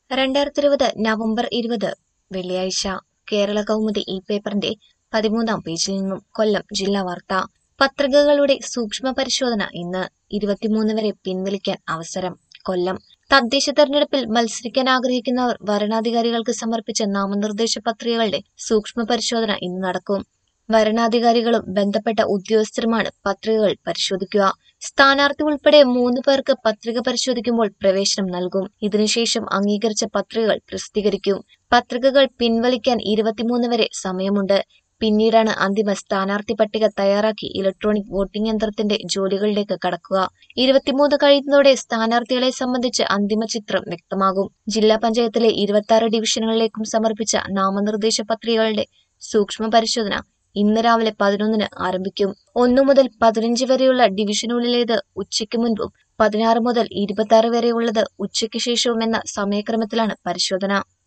രണ്ടായിരത്തി ഇരുപത് നവംബർ ഇരുപത് വെള്ളിയാഴ്ച കേരള കൗമുദി ഈ പേപ്പറിന്റെ പതിമൂന്നാം പേജിൽ നിന്നും കൊല്ലം ജില്ലാ വാർത്ത പത്രികകളുടെ സൂക്ഷ്മ പരിശോധന ഇന്ന് ഇരുപത്തിമൂന്ന് വരെ പിൻവലിക്കാൻ അവസരം കൊല്ലം തദ്ദേശ തെരഞ്ഞെടുപ്പിൽ മത്സരിക്കാൻ ആഗ്രഹിക്കുന്നവർ വരണാധികാരികൾക്ക് സമർപ്പിച്ച നാമനിർദ്ദേശ പത്രികകളുടെ സൂക്ഷ്മ പരിശോധന ഇന്ന് നടക്കും വരണാധികാരികളും ബന്ധപ്പെട്ട ഉദ്യോഗസ്ഥരുമാണ് പത്രികകൾ പരിശോധിക്കുക സ്ഥാനാർത്ഥി ഉൾപ്പെടെ മൂന്ന് പേർക്ക് പത്രിക പരിശോധിക്കുമ്പോൾ പ്രവേശനം നൽകും ഇതിനുശേഷം അംഗീകരിച്ച പത്രികകൾ പ്രസിദ്ധീകരിക്കും പത്രികകൾ പിൻവലിക്കാൻ ഇരുപത്തിമൂന്ന് വരെ സമയമുണ്ട് പിന്നീടാണ് അന്തിമ സ്ഥാനാർത്ഥി പട്ടിക തയ്യാറാക്കി ഇലക്ട്രോണിക് വോട്ടിംഗ് യന്ത്രത്തിന്റെ ജോലികളിലേക്ക് കടക്കുക ഇരുപത്തിമൂന്ന് കഴിയുന്നതോടെ സ്ഥാനാർത്ഥികളെ സംബന്ധിച്ച് അന്തിമ ചിത്രം വ്യക്തമാകും ജില്ലാ പഞ്ചായത്തിലെ ഇരുപത്തി ആറ് ഡിവിഷനുകളിലേക്കും സമർപ്പിച്ച നാമനിർദ്ദേശ പത്രികകളുടെ സൂക്ഷ്മ പരിശോധന ഇന്ന് രാവിലെ പതിനൊന്നിന് ആരംഭിക്കും ഒന്നു മുതൽ പതിനഞ്ച് വരെയുള്ള ഡിവിഷനുകളിലേത് ഉച്ചയ്ക്ക് മുൻപും പതിനാറ് മുതൽ ഇരുപത്തി ആറ് വരെയുള്ളത് ഉച്ചയ്ക്ക് ശേഷവും എന്ന സമയക്രമത്തിലാണ് പരിശോധന